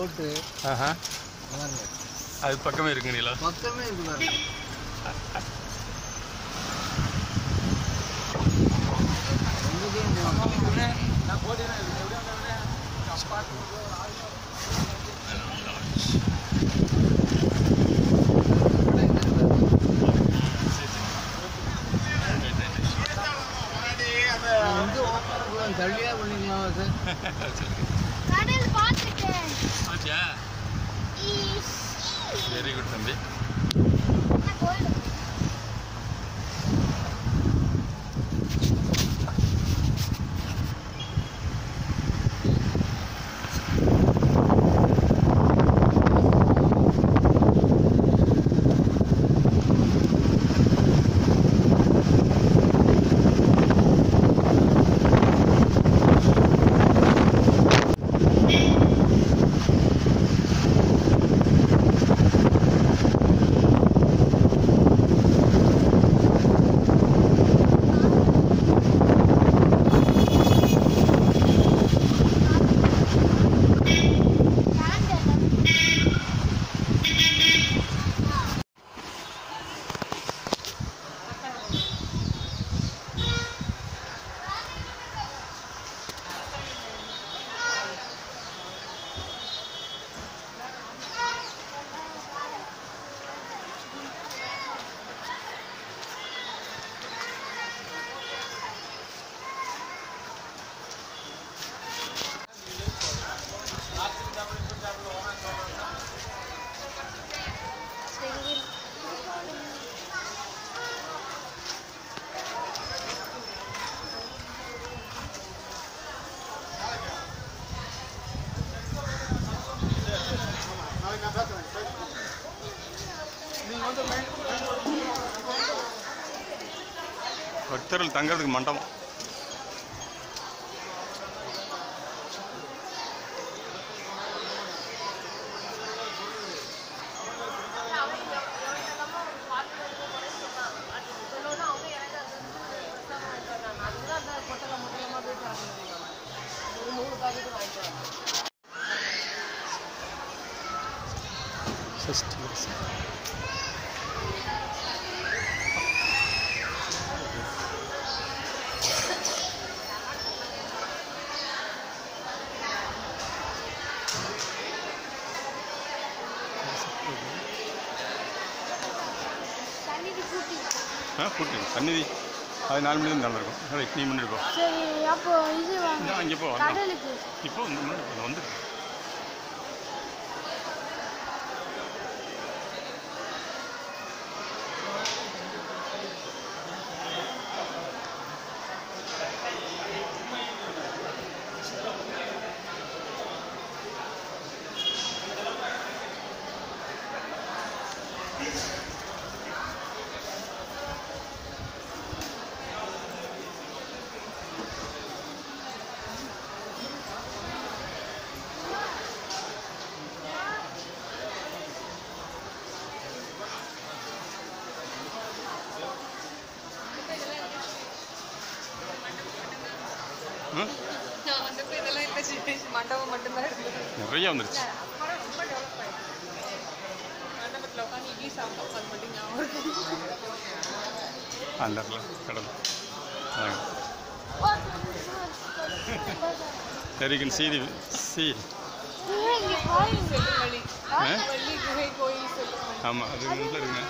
போட்டு ஆஹா பாருங்க அது பக்கமே இருக்குங்களா மொத்தமே இருக்கு பாருங்க எங்கேயும் போகணும். எங்க open பண்ணலாம்? தள்ளியா பண்ணீங்களா சார் கடல் பார்த்துட்டேன் ஆச்சா ஈஸ். வெரி குட் தம்பி நான் கோயிலுக்கு பக்தர்கள் தங்கறதுக்கு மண்டபம் தண்ணிக்கு கூட்டி ஆ கூட்டு சந்நிதி அது நாலு மணி நல்லா இருக்கும் ரைட் நீ முன்னாடி போ சரி அப்போ இது வாங்க இந்தா, இங்கே போ வரலாம். கடலுக்கு இப்போ வந்து முன்னாடி போ, வந்து ம் நான் வந்தப்ப இதெல்லாம் இருந்துச்சு மண்டபம் மட்டும்தான் இருந்தது நிறைய வந்துருச்சு அப்புறம் ரொம்ப டெவலப் ஆயிடுச்சு மண்டபத்தில் உட்காந்து இட்லி சாப்பிட்டோம் அது மட்டும் ஞாபகம் இருக்கு. அந்த இடத்துல கடல் அதாங்க There you can see the sea. இங்க பாருங்க செல்லுமணி ஆ? வள்ளி குகை கோயில் செல்லுமணி ஆமாம் அது உள்ள இருக்குங்க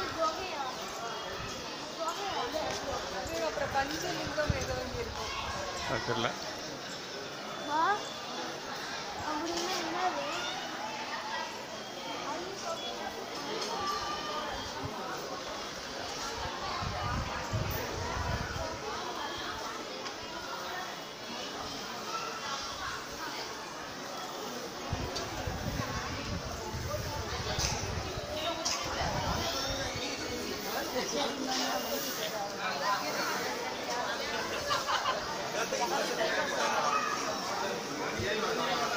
இது அப்புறம் பஞ்சலிங்கம் ஏதோ இங்கே இருக்கும் அது தெரியல ஆ? அப்படின்னா என்னது ஆ